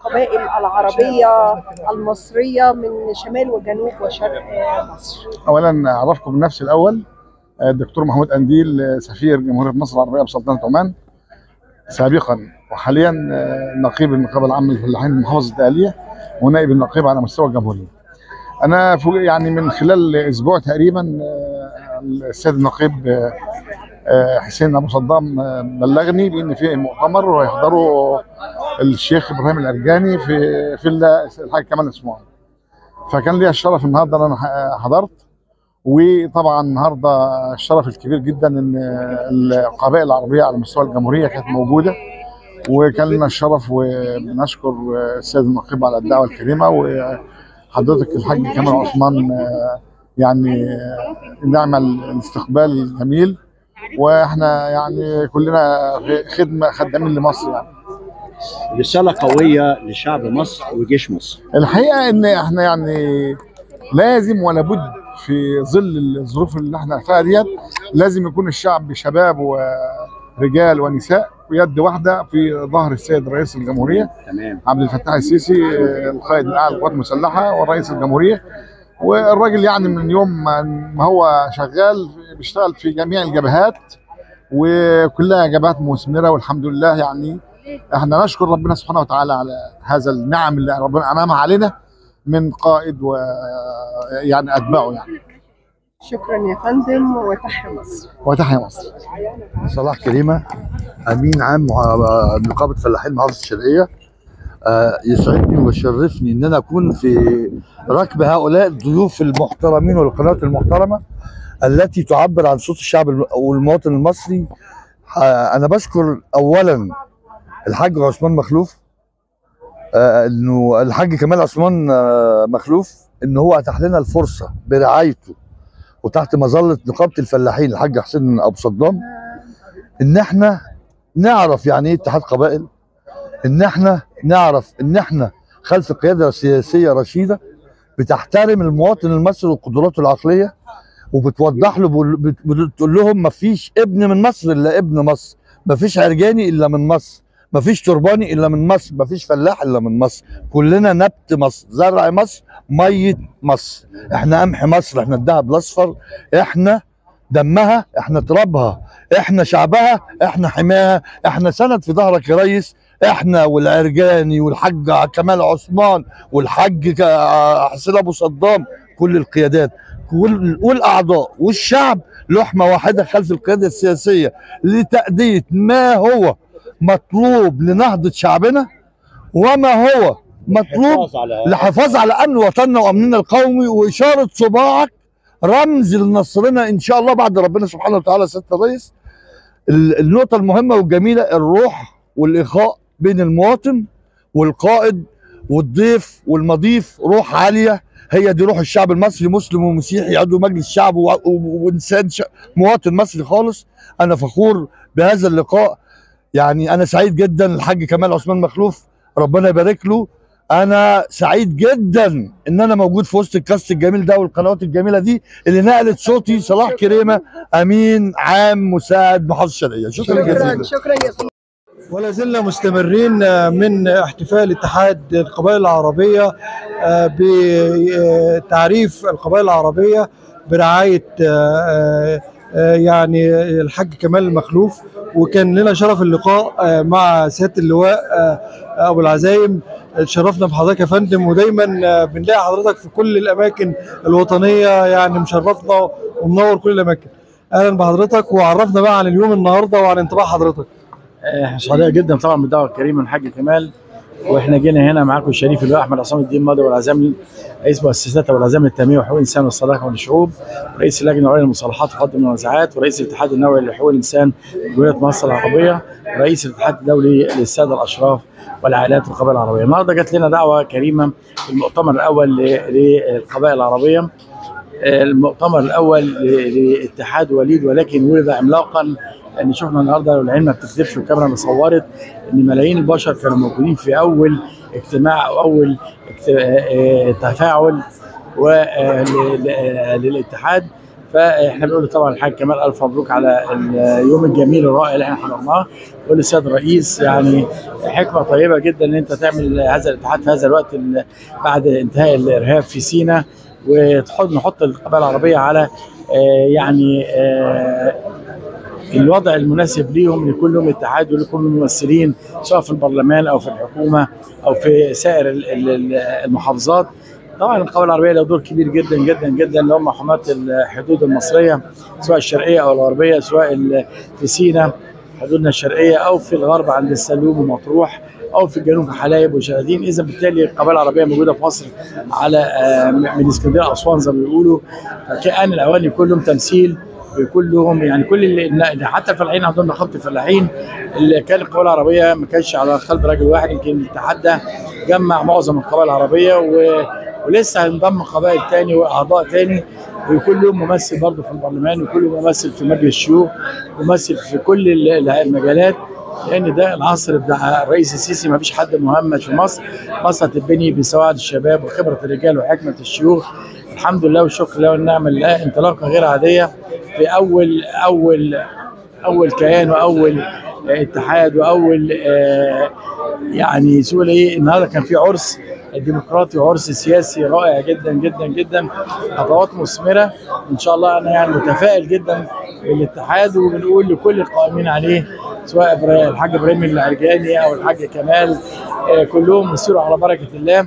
القبائل العربية المصرية من شمال وجنوب وشرق مصر اولا اعرفكم بنفسي الاول الدكتور محمود انديل سفير جمهوريه مصر العربيه بسلطنه عمان سابقا وحاليا نقيب النقابه العامه للفلاحين بمحافظه الدقهليه ونائب النقيب على مستوى الجمهوريه. انا يعني من خلال اسبوع تقريبا السيد النقيب حسين ابو صدام بلغني بان في مؤتمر ويحضره الشيخ ابراهيم الارجاني في في الحاج كمال اسماعيل. فكان لي الشرف النهارده ان انا حضرت وطبعا النهارده الشرف الكبير جدا ان القبائل العربيه على مستوى الجمهوريه كانت موجوده وكان لنا الشرف وبنشكر السيد النقيب على الدعوه الكريمه وحضرتك الحاج كمال عثمان يعني نعمل الاستقبال الجميل واحنا يعني كلنا خدمه خدامين لمصر يعني رساله قويه لشعب مصر وجيش مصر الحقيقه ان احنا يعني لازم ولا بد في ظل الظروف اللي احنا فيها ديت لازم يكون الشعب شباب ورجال ونساء يد واحده في ظهر السيد رئيس الجمهوريه تمام عبد الفتاح السيسي القائد الاعلى للقوات المسلحه ورئيس الجمهوريه والراجل يعني من يوم ما هو شغال بيشتغل في جميع الجبهات وكلها جبهات مثمره والحمد لله يعني احنا نشكر ربنا سبحانه وتعالى على هذا النعم اللي ربنا انعمها علينا من قائد ويعني اتباعه يعني شكرا يا فندم وتحيا مصر وتحيا مصر صلاح كريمه امين عام نقابه فلاحين محافظه الشرقيه آه يسعدني ويشرفني ان انا اكون في ركب هؤلاء الضيوف المحترمين والقنوات المحترمه التي تعبر عن صوت الشعب والمواطن المصري آه انا بشكر اولا الحاج عثمان مخلوف آه انه الحاج كمال عثمان آه مخلوف ان هو اتاح لنا الفرصه برعايته وتحت مظله نقابه الفلاحين الحاج حسين ابو صدام ان احنا نعرف يعني ايه اتحاد قبائل ان احنا نعرف ان احنا خلف قياده سياسيه رشيده بتحترم المواطن المصري وقدراته العقليه وبتوضح له بتقول لهم ما فيش ابن من مصر الا ابن مصر ما فيش عرجاني الا من مصر ما فيش ترباني الا من مصر ما فيش فلاح الا من مصر كلنا نبت مصر زرع مصر ميه مصر احنا قمح مصر احنا الدهب الاصفر احنا دمها احنا ترابها احنا شعبها احنا حماها احنا سند في ظهرك يا ريس احنا والعرجاني والحاج كمال عثمان والحاج حسين ابو صدام كل القيادات كل والاعضاء والشعب لحمه واحده خلف القياده السياسيه لتاديه ما هو مطلوب لنهضه شعبنا وما هو مطلوب للحفاظ على امن وطننا وامننا القومي واشاره صباعك رمز لنصرنا ان شاء الله بعد ربنا سبحانه وتعالى سياده الرئيس النقطه المهمه والجميله الروح والاخاء بين المواطن والقائد والضيف والمضيف روح عاليه هي دي روح الشعب المصري مسلم ومسيحي عضو مجلس شعب وانسان مواطن مصري خالص انا فخور بهذا اللقاء يعني انا سعيد جدا الحاج كمال عثمان مخلوف ربنا يبارك له انا سعيد جدا ان انا موجود في وسط الكاست الجميل ده والقنوات الجميله دي اللي نقلت صوتي صلاح كريمه امين عام مساعد محافظه الشرقيه شكرا جزيلا شكرا يا فندم ولا زلنا مستمرين من احتفال اتحاد القبائل العربيه بتعريف القبائل العربيه برعايه يعني الحاج كمال المخلوف وكان لنا شرف اللقاء مع سياده اللواء ابو العزايم شرفنا بحضرتك يا فندم ودايما بنلاقي حضرتك في كل الاماكن الوطنيه يعني مشرفنا ومنور كل الاماكن اهلا بحضرتك وعرفنا بقى عن اليوم النهارده وعن انطباع حضرتك احنا سعداء جدا طبعا بالدعوه الكريمه من الحاج كمال واحنا جينا هنا معاكم الشريف اللواء احمد عصام الدين ماضي والعزام رئيس مؤسسات ابو العزام للتنميه وحقوق الانسان والصداقه والشعوب ورئيس اللجنه العليا للمصالحات وفض المنازعات ورئيس الاتحاد النووي لحقوق الانسان جمهوريه مصر العربيه ورئيس الاتحاد الدولي للساده الاشراف والعائلات والقبائل العربيه النهارده جات لنا دعوه كريمه في المؤتمر الاول للقبائل العربيه المؤتمر الاول لاتحاد وليد ولكن ولد عملاقا لان شفنا النهارده والعين ما بتكذبش والكاميرا ما صورت ان ملايين البشر كانوا موجودين في اول اجتماع او اول تفاعل للاتحاد فاحنا بنقول طبعا الحاج كمال الف مبروك على اليوم الجميل الرائع اللي احنا حضرناه بقول للسيد الرئيس يعني حكمه طيبه جدا ان انت تعمل هذا الاتحاد في هذا الوقت ال- بعد انتهاء الارهاب في سيناء وتحط نحط القبائل العربيه على آه، يعني آه، الوضع المناسب ليهم ليكون لهم اتحاد وليكون لهم ممثلين سواء في البرلمان او في الحكومه او في سائر ال- ال- ال- المحافظات طبعا القبائل العربيه لها دور كبير جدا جدا جدا اللي هم حماة الحدود المصريه سواء الشرقيه او الغربيه سواء ال- في سيناء حدودنا الشرقيه او في الغرب عند السلوم ومطروح او في الجنوب في حلايب وشلاتين اذا بالتالي القبائل العربيه موجوده في مصر على آه، من اسكندريه لاسوان زي ما بيقولوا فكان الاوان يكون لهم تمثيل ويكون لهم يعني كل اللي اللي- حتى الفلاحين عندهم نقابه الفلاحين اللي كان القبائل العربيه ما كانش على قلب راجل واحد يمكن الاتحاد ده جمع معظم القبائل العربيه و... ولسه هينضم قبائل تاني واعضاء تاني ويكون لهم ممثل برضه في البرلمان ويكون لهم ممثل في مجلس الشيوخ ممثل في كل ال- المجالات لان ده العصر بتاع الرئيس السيسي ما فيش حد مهمش في مصر مصر هتتبني بسواعد الشباب وخبره الرجال وحكمه الشيوخ الحمد لله والشكر لله والنعم لله انطلاقه غير عاديه في اول اول اول كيان واول آه، اتحاد واول آه، يعني سؤال ايه النهارده كان في عرس ديمقراطي وعرس سياسي رائع جدا جدا جدا خطوات مثمره ان شاء الله انا يعني متفائل جدا بالاتحاد وبنقول لكل القائمين عليه سواء إبرا- الحاج ابراهيم العرجاني او الحاج كمال آه، كلهم يسيروا على بركه الله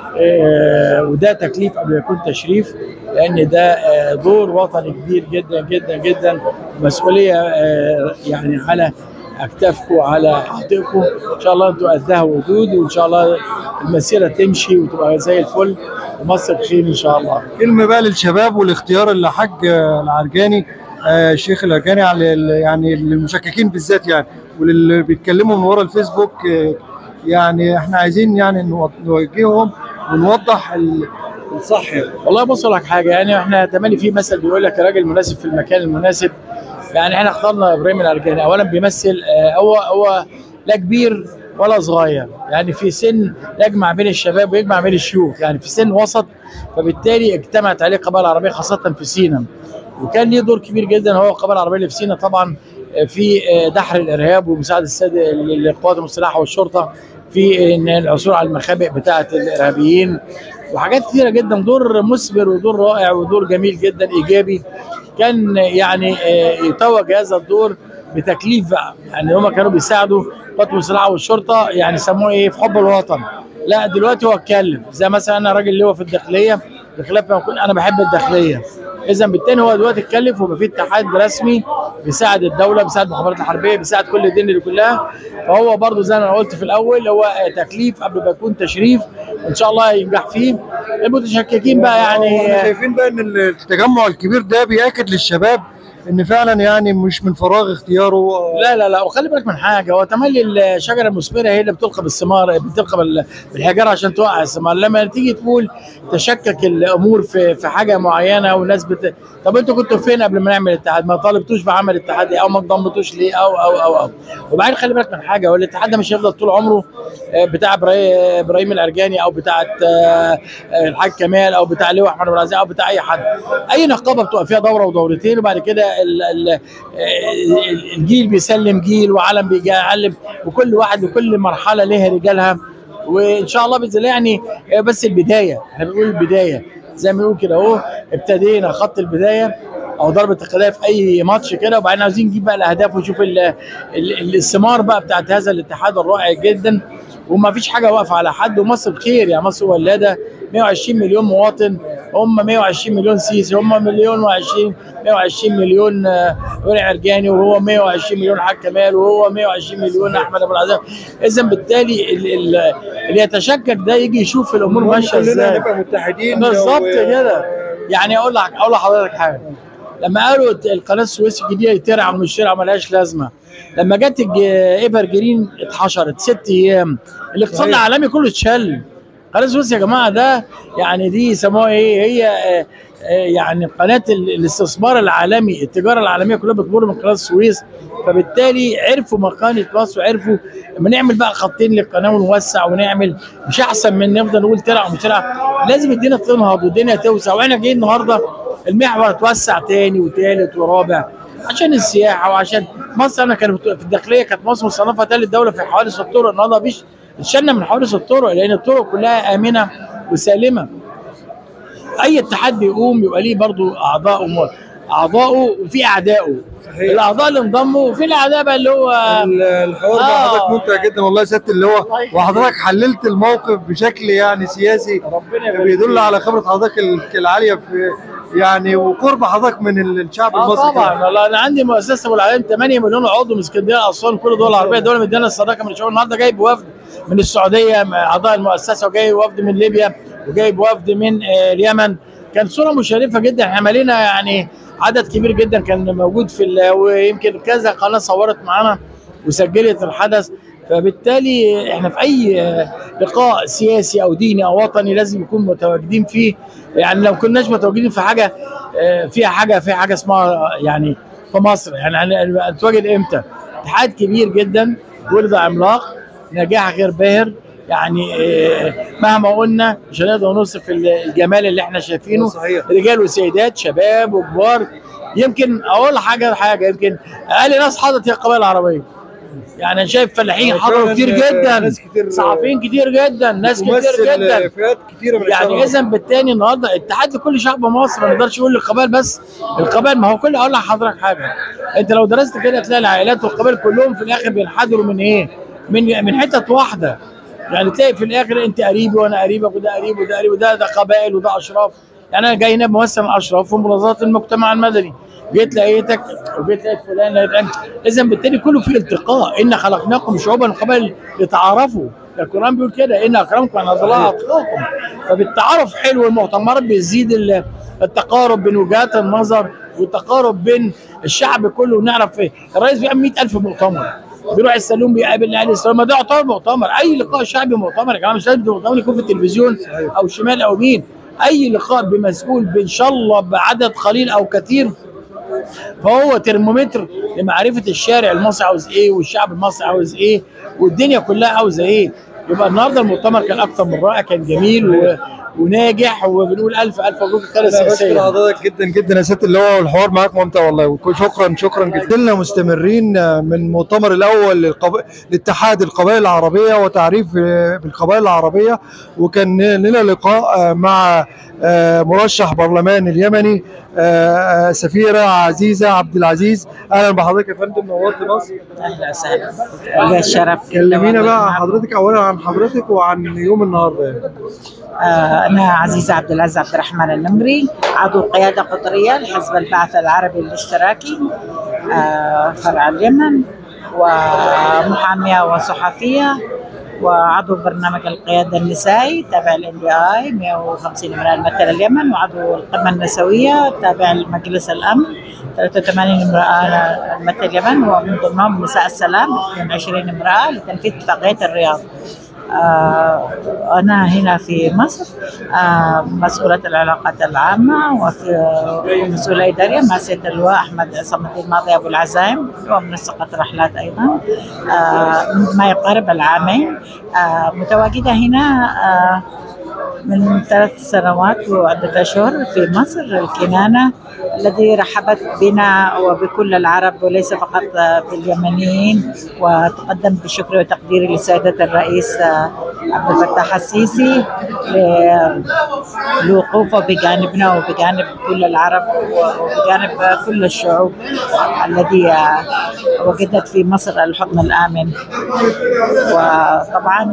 آه، وده تكليف قبل ما يكون تشريف لان ده آه، دور وطني كبير جدا جدا جدا مسؤوليه آه، يعني على اكتافكم وعلى عاتقكم ان شاء الله انتوا قدها ودود وان شاء الله المسيره تمشي وتبقى زي الفل ومصر بخير ان شاء الله كلمه بقى للشباب والاختيار اللي حج آه، العرجاني آه، الشيخ العرجاني على ال- يعني المشككين بالذات يعني واللي بيتكلموا من ورا الفيسبوك آه، يعني احنا عايزين يعني نو- نوجههم ونوضح ال- الصح يعني. والله بص لك حاجه يعني احنا تملي في مثل بيقول لك الراجل المناسب في المكان المناسب يعني احنا اخترنا ابراهيم العرجاني اولا بيمثل آه، هو هو لا كبير ولا صغير يعني في سن يجمع بين الشباب ويجمع بين الشيوخ يعني في سن وسط فبالتالي اجتمعت عليه القبائل العربيه خاصه في سينا وكان ليه دور كبير جدا هو القبائل العربيه اللي في سينا طبعا آه، في آه، دحر الارهاب ومساعده الساده القوات المسلحه والشرطه في ان العثور على المخابئ بتاعه الارهابيين وحاجات كثيره جدا دور مثمر ودور رائع ودور جميل جدا ايجابي كان يعني آه، يتوج هذا الدور بتكليف بقى يعني هم كانوا بيساعدوا القوات المسلحه والشرطه يعني سموه ايه في حب الوطن لا دلوقتي هو اتكلم زي مثلا انا راجل اللي هو في الداخليه بخلاف ما اكون انا بحب الداخليه اذا بالتالي هو دلوقتي اتكلف ويبقى في اتحاد رسمي بيساعد الدوله بيساعد المخابرات الحربيه بيساعد كل الدنيا دي كلها فهو برضو زي ما انا قلت في الاول هو تكليف قبل ما يكون تشريف وان شاء الله ينجح فيه المتشككين بقى يعني احنا شايفين بقى ان التجمع الكبير ده بياكد للشباب ان فعلا يعني مش من فراغ اختياره لا لا لا وخلي بالك من حاجه هو تملي الشجره المثمره هي اللي بتلقى بالثمار بتلقى بال- بالحجاره عشان توقع الثمار لما تيجي تقول تشكك الامور في في حاجه معينه والناس بت... طب انتوا كنتوا فين قبل ما نعمل اتحاد ما طالبتوش بعمل اتحاد ليه او ما انضمتوش ليه او او او او وبعدين خلي بالك من حاجه هو الاتحاد ده مش هيفضل طول عمره آه، بتاع إبراهيم- ابراهيم الارجاني او بتاعه آه، آه، الحاج كمال او بتاع لواء احمد ابو العزيز او بتاع اي حد اي نقابه بتبقى فيها دوره ودورتين وبعد كده ال- ال- ال- الجيل بيسلم جيل وعالم بيعلم وكل واحد وكل مرحله ليها رجالها وان شاء الله باذن الله يعني هي بس البدايه احنا بنقول البدايه زي ما بنقول كده اهو ابتدينا خط البدايه او ضربه القضايا في اي ماتش كده وبعدين عاوزين نجيب بقى الاهداف ونشوف ال- ال- الثمار بقى بتاعت هذا الاتحاد الرائع جدا وما فيش حاجه واقفه على حد ومصر بخير يعني مصر ولاده 120 مليون مواطن هم 120 مليون سيسي هم مليون و20 120 مليون آه، ورع عرجاني وهو 120 مليون حاج كمال وهو 120 مليون احمد ابو العزيز اذا بالتالي ال- ال- اللي يتشكك ده يجي يشوف الامور ماشيه كلنا ازاي نبقى متحدين بالظبط و- كده يعني اقول لك اقول لحضرتك حاجه لما قالوا القناه السويس الجديده يترعى ومش ترعى ملهاش لازمه لما جت الج- ايفر جرين اتحشرت ست ايام الاقتصاد صحيح. العالمي كله اتشل قناه السويس يا جماعه ده يعني دي يسموها ايه هي آه، آه، يعني قناه ال- الاستثمار العالمي التجاره العالميه كلها بتمر من قناه السويس فبالتالي عرفوا مكانه مصر وعرفوا لما نعمل بقى خطين للقناه ونوسع ونعمل مش احسن من نفضل نقول ترع ومش ترع لازم الدنيا تنهض والدنيا توسع واحنا جايين النهارده المحور اتوسع تاني وتالت ورابع عشان السياحه وعشان مصر انا كانت في الداخليه كانت مصر مصنفه ثالث دوله في حوادث الطرق النهارده مفيش اتشلنا من حوادث الطرق لان الطرق كلها امنه وسالمه اي اتحاد بيقوم يبقى ليه برضو اعضاء وم- اعضائه وفي اعدائه صحيح. الاعضاء اللي انضموا وفي الاعداء بقى اللي هو ال- الحوار مع آه. حضرتك ممتع جدا والله يا سياده اللي هو الله يخليك. وحضرتك حللت الموقف بشكل يعني سياسي ربنا يبارك بيدل فيك. على خبره حضرتك ال- العاليه في يعني وقرب حضرتك من ال- الشعب اه المصري طبعا والله انا عندي مؤسسه ابو العالمين 8 مليون عضو من اسكندريه اسوان كل دول العربيه دول مدينا الصداقه من الشعوب النهارده جايب وفد من السعوديه مع اعضاء المؤسسه وجايب وفد من ليبيا وجايب وفد من آه، اليمن كان صوره مشرفه جدا احنا مالينا يعني عدد كبير جدا كان موجود في ال- ويمكن كذا قناه صورت معانا وسجلت الحدث فبالتالي احنا في اي آه، لقاء سياسي او ديني او وطني لازم نكون متواجدين فيه يعني لو كناش متواجدين في حاجه آه، فيها حاجه في حاجه اسمها يعني في مصر يعني هن- هنتواجد امتى؟ اتحاد كبير جدا ولد عملاق نجاح غير باهر يعني آه، مهما قلنا مش هنقدر نوصف ال- الجمال اللي احنا شايفينه صحيح رجال وسيدات شباب وكبار يمكن اقول حاجه حاجه يمكن اقل ناس حضرت هي القبائل العربيه يعني انا شايف فلاحين حضروا فعلاً، كتير آه، جدا ناس كتير صحفيين كتير جدا ناس كتير تمثل جدا فئات كتيره من الشعب يعني اذا بالتالي النهارده اتحاد لكل شعب مصر ما نقدرش نقول للقبائل بس القبائل ما هو كل اقول لحضرتك حاجه انت لو درست كده تلاقي العائلات والقبائل كلهم في الاخر بينحدروا من ايه؟ من من حتت واحده يعني تلاقي في الاخر انت قريبي وانا قريبك وده قريب وده قريب وده ده قبائل وده اشراف يعني انا جاي هنا بمثل الاشراف ومنظمات المجتمع المدني جيت لقيتك وجيت لقيت فلان لقيت أنت. اذا بالتالي كله في التقاء ان خلقناكم شعوبا وقبائل لتعارفوا القران بيقول كده ان اكرمكم عند الله اتقاكم فبالتعارف حلو المؤتمرات بيزيد ال- التقارب بين وجهات النظر والتقارب بين الشعب كله ونعرف ايه الرئيس بيعمل 100000 مؤتمر بيروح السلوم بيقابل اهل السلوم ما ده يعتبر مؤتمر اي لقاء شعبي مؤتمر يا جماعه مش لازم مؤتمر يكون في التلفزيون او شمال او يمين اي لقاء بمسؤول بان شاء الله بعدد قليل او كثير فهو ترمومتر لمعرفه الشارع المصري عاوز ايه والشعب المصري عاوز ايه والدنيا كلها عاوزه ايه يبقى النهارده المؤتمر كان اكثر من رائع كان جميل و... وناجح وبنقول الف الف مبروك القياده انا بشكر السياسيه حضرتك جدا جدا يا سياده اللواء والحوار معاك ممتع والله وك- شكرا شكرا جدا لنا مستمرين من المؤتمر الاول للقب... لاتحاد القبائل العربيه وتعريف آه، بالقبائل العربيه وكان لنا لقاء آه، مع آه، مرشح برلمان اليمني آه، آه، سفيره عزيزه عبد العزيز اهلا بحضرتك يا فندم نورت مصر اهلا وسهلا لي الشرف كلمينا بقى عن حضرتك اولا عن حضرتك وعن يوم النهارده يعني. آه انا عزيزه عبد العزيز عبد الرحمن النمري عضو قياده قطريه لحزب البعث العربي الاشتراكي آه فرع اليمن ومحاميه وصحفيه وعضو برنامج القياده النسائي تابع لان دي اي 150 امراه الممثله اليمن وعضو القمه النسويه تابع لمجلس الامن 83 امراه الممثله اليمن ومن ضمنهم نساء السلام 22 امراه لتنفيذ اتفاقيه الرياض آه، أنا هنا في مصر آه، مسؤولة العلاقات العامة وفي مسؤولة إدارية مع سيادة اللواء أحمد عصام الدين ماضي أبو العزايم ومنسقة رحلات أيضا آه، منذ ما يقارب العامين آه، متواجدة هنا آه، من ثلاث سنوات وعدة أشهر في مصر الكنانة الذي رحبت بنا وبكل العرب وليس فقط باليمنيين وتقدم بشكر وتقديري لسيادة الرئيس عبد الفتاح السيسي ل- لوقوفه بجانبنا وبجانب كل العرب وبجانب كل الشعوب الذي وجدت في مصر الحضن الآمن وطبعا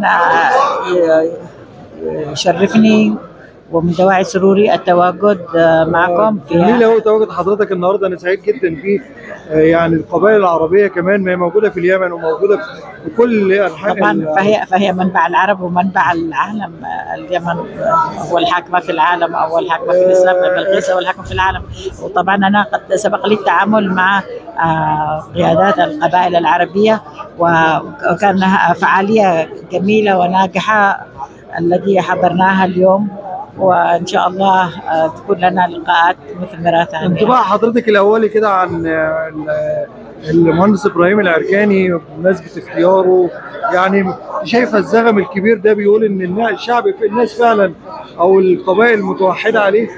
يشرفني ومن دواعي سروري التواجد معكم جميل في قوي تواجد حضرتك النهارده انا سعيد جدا فيه آه، يعني القبائل العربيه كمان ما هي موجوده في اليمن وموجوده في في كل انحاء طبعا ال- فهي فهي منبع العرب ومنبع العالم اليمن هو الحاكمه في العالم او الحاكمه في الاسلام بلقيس هو الحاكم في العالم وطبعا انا قد سبق لي التعامل مع آه، قيادات القبائل العربيه وكان فعاليه جميله وناجحه الذي حضرناها اليوم وان شاء الله آه، تكون لنا لقاءات مثمره ثانيه انطباع حضرتك الاولي كده عن آه، ال- المهندس ابراهيم العركاني بمناسبه اختياره يعني شايفه الزغم الكبير ده بيقول ان النا- الشعب الناس فعلا او القبائل متوحده عليه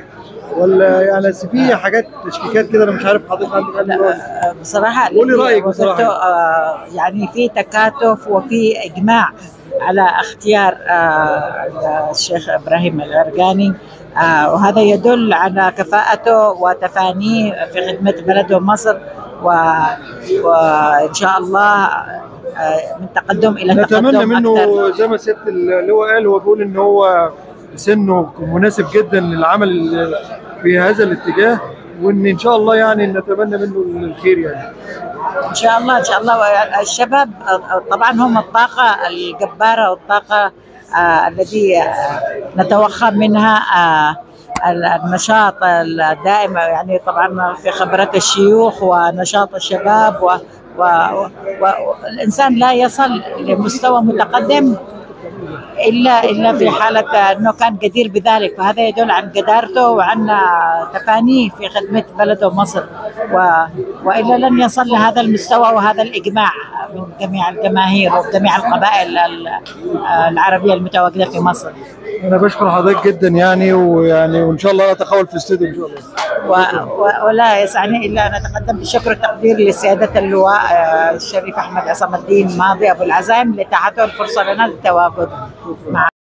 ولا يعني بس في حاجات تشكيكات كده انا مش عارف حضرتك عندك أنهي رأي. لا، بصراحة قولي اللي رأيك وجدته، بصراحة. آه، يعني في تكاتف وفي إجماع على اختيار آه، الشيخ إبراهيم العرقاني آه، وهذا يدل على كفاءته وتفانيه في خدمة بلده مصر و- وإن شاء الله آه، من تقدم إلى نتمنى تقدم منه أكثر زي ما سياده اللي هو قال هو بيقول ان هو سنه مناسب جدا للعمل في هذا الاتجاه وان ان شاء الله يعني نتمنى منه الخير يعني ان شاء الله ان شاء الله الشباب طبعا هم الطاقه الجباره والطاقه آه التي آه نتوخى منها آه النشاط الدائم يعني طبعا في خبرة الشيوخ ونشاط الشباب و والإنسان لا يصل لمستوى متقدم الا الا في حاله انه كان قدير بذلك وهذا يدل عن قدارته وعن تفانيه في خدمه بلده مصر و... والا لن يصل لهذا المستوى وهذا الاجماع من جميع الجماهير وجميع القبائل العربيه المتواجده في مصر. انا بشكر حضرتك جدا يعني ويعني وان شاء الله نتقابل في الاستوديو ان شاء الله. و... و... ولا يسعني الا ان اتقدم بالشكر والتقدير لسياده اللواء الشريف احمد عصام الدين ماضي ابو العزائم لاتاحته الفرصه لنا للتواجد مع